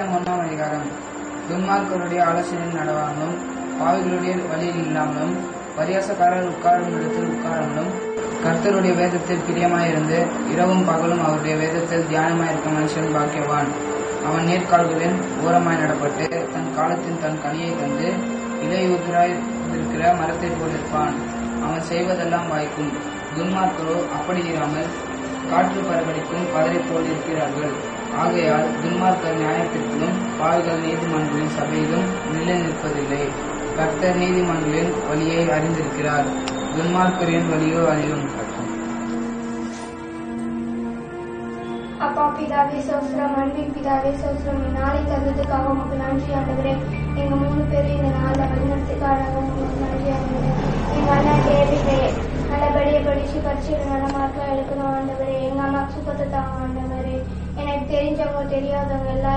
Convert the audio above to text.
சங்கீதம் ஒன்றாம் அதிகாரம் துன்மார்க்கருடைய ஆலோசனையில் நடவாமலும் பாவிகளுடைய வழியில் இல்லாமலும் பரியாசக்காரர் உட்காரும் இடத்தில் உட்காராமலும் கர்த்தருடைய வேதத்தில் பிரியமாயிருந்து இரவும் பகலும் அவருடைய வேதத்தில் தியானமாயிருக்க மனுஷன் பாக்கியவான் அவன் நேர்கால்களின் ஓரமாய் நடப்பட்டு தன் காலத்தின் தன் கனியை தந்து இலையுதிராய் இருக்கிற மரத்தைப் போல் இருப்பான் அவன் செய்வதெல்லாம் வாய்க்கும் துன்மார்க்கரோ அப்படி இராமல் காற்று பரவடிக்கும் பதரை போல் இருக்கிறார்கள் ஆகையால் துன்மார்க்கர் நியாயத்திற்கும் பாவிகள் நீதிமன்றங்களின் சபையிலும் நிலை நிற்பதில்லை கர்த்தர் நீதிமன்றங்களின் வழியை அறிந்திருக்கிறார் துன்மார்க்கரின் வழியோ அறியும் அப்பா பிதாவே சோஸ்திரம் அன்பின் பிதாவே சோஸ்திரம் இந்த நாளை தந்ததுக்காக உங்களுக்கு நன்றி ஆண்டுகிறேன் எங்க மூணு பேரும் இந்த நாளில் வழிநடத்துக்காக உங்களுக்கு நன்றி ஆண்டுகிறேன் எங்க அண்ணன் டேவிடே நல்லபடியாக படிச்சு பரீட்சையில் நல்ல மார்க்காக எடுக்கணும் ஆண்டவரே எங்க அம்மா சுகத்தை தாங்க ஆண்டவரே எனக்கு தெரிஞ்சவங்க தெரியாதவங்க எல்லாரும்